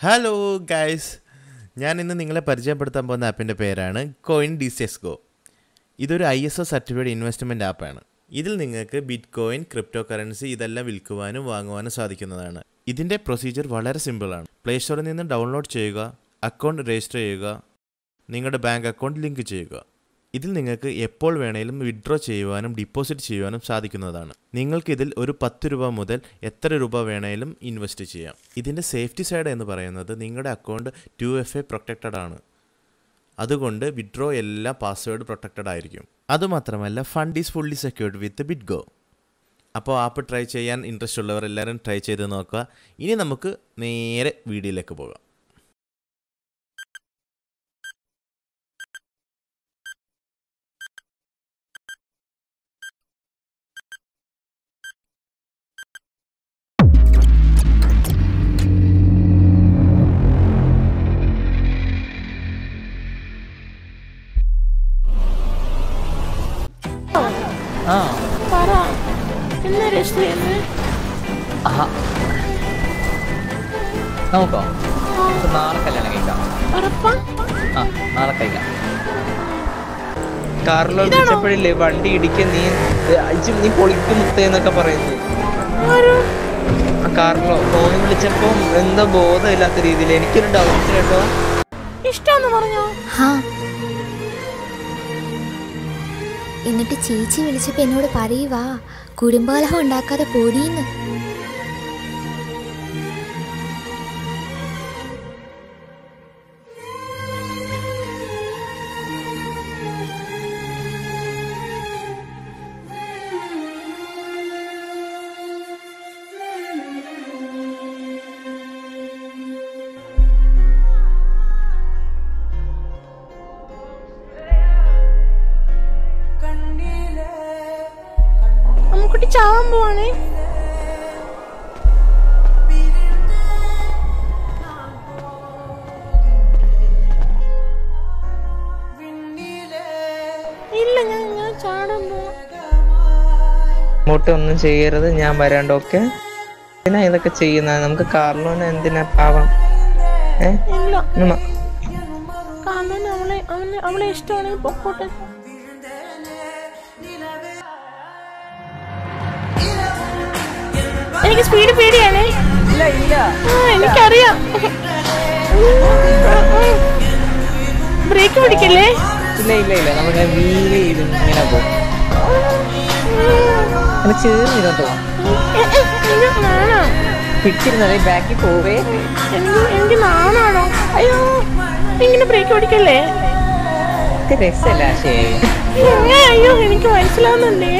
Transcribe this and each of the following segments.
Hello guys ഞാൻ ഇന്ന് നിങ്ങളെ പരിചയപ്പെടുത്താൻ പോകുന്ന ആപ്പിൻ്റെ പേരാണ് coin D C X go ഇതൊരു I S O certified investment ആപ്പാണ് ഇതിൽ നിങ്ങൾക്ക് ബിറ്റ് കോയിൻ ക്രിപ്റ്റോ കറൻസി ഇതെല്ലാം വിൽക്കുവാനും വാങ്ങുവാനും സാധിക്കുന്നതാണ് ഇതിൻ്റെ പ്രൊസീജിയർ വളരെ സിമ്പിളാണ് പ്ലേ സ്റ്റോറിൽ നിന്ന് ഡൗൺലോഡ് ചെയ്യുക അക്കൗണ്ട് രജിസ്റ്റർ ചെയ്യുക നിങ്ങളുടെ ബാങ്ക് അക്കൗണ്ട് ലിങ്ക് ചെയ്യുക ഇതിൽ നിങ്ങൾക്ക് എപ്പോൾ വേണേലും വിഡ്രോ ചെയ്യുവാനും ഡിപ്പോസിറ്റ് ചെയ്യുവാനും സാധിക്കുന്നതാണ് നിങ്ങൾക്കിതിൽ ഒരു പത്ത് രൂപ മുതൽ എത്ര രൂപ വേണേലും ഇൻവെസ്റ്റ് ചെയ്യാം ഇതിൻ്റെ സേഫ്റ്റി സൈഡ് എന്ന് പറയുന്നത് നിങ്ങളുടെ account two F A protected ആണ് അതുകൊണ്ട് വിഡ്രോ എല്ലാം പാസ്വേഡ് പ്രൊട്ടക്റ്റഡ് ആയിരിക്കും അതുമാത്രമല്ല fund is fully secured with bit go അപ്പോൾ ആപ്പ് ട്രൈ ചെയ്യാൻ ഇൻട്രസ്റ്റ് ഉള്ളവർ എല്ലാവരും ട്രൈ ചെയ്ത് നോക്കുക ഇനി നമുക്ക് നേരെ വീഡിയോയിലേക്ക് പോകാം ആ പറ എന്നാ രജിസ്റ്റർ ചെയ്യുന്നത് ആഹാ. നോക്കോ നമുക്ക് നാളെ കല്യാണം കഴിക്കാം ഉറപ്പാ ആ നാളെ കഴിക്കാം കാറിലോ വിളിച്ചപ്പോഴില്ലേ വണ്ടി ഇടിക്കാൻ നീ അയച്ചു നീ പൊളിക്കും മുത്തേന്നൊക്കെ പറയുന്നത് ആരോ ആ കാറിലോ ഫോണിൽ വിളിച്ചപ്പോ എന്താ ബോധമില്ലാത്ത രീതിയിൽ എനിക്കൊരു ഡൗട്ട് കേട്ടോ ഇഷ്ടാന്ന് പറഞ്ഞോ ഹാ എന്നിട്ട് ചേച്ചി വിളിച്ചപ്പോ എന്നോട് പറയുവാ കുടുംബകലഹം ഉണ്ടാക്കാതെ പൊടിയെന്ന് അമ്മുക്കുട്ടി ചാവാൻ പോവാണേ ഇല്ല ഞാൻ ഞാൻ ചാടാൻ പോവാ അങ്ങോട്ട് ഒന്നും ചെയ്യരുത് ഞാൻ വരാണ്ടൊക്കെ എന്തിനാ ഇതൊക്കെ ചെയ്യുന്നത് നമുക്ക് കാറിലോനെ എന്തിനാ പാവം ഏ ഇല്ല ഉമ്മ. കാരണം അവളെ അവന് അവളെ ഇഷ്ടമാണെങ്കിൽ പൊക്കോട്ടെ എനിക്ക് സ്പീഡ് പേടിയാണേ ആ എനിക്കറിയാം ബ്രേക്ക് പിടിക്കല്ലേ ഇല്ല ഇല്ല ഇല്ല നമുക്ക് വീല് ചെയ്ത് ഇങ്ങനെ പോകും അങ്ങനെ ചേർന്നിരുന്നോ എനിക്ക് നാണോ പിടിച്ചിരുന്നത് ബാക്കിൽ പോവേ എനിക്ക് എനിക്ക് നാണാണോ അയ്യോ ഇങ്ങനെ ബ്രേക്ക് പിടിക്കല്ലേ ഇത് രസമല്ല ശരി ഏ, അയ്യോ എനിക്ക് മനസ്സിലാവുന്നുണ്ടേ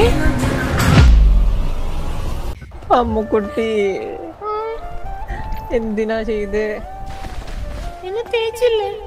അമ്മുക്കുട്ടി എന്തിനാ ചെയ്ത് എന്നെ തേച്ചില്ലേ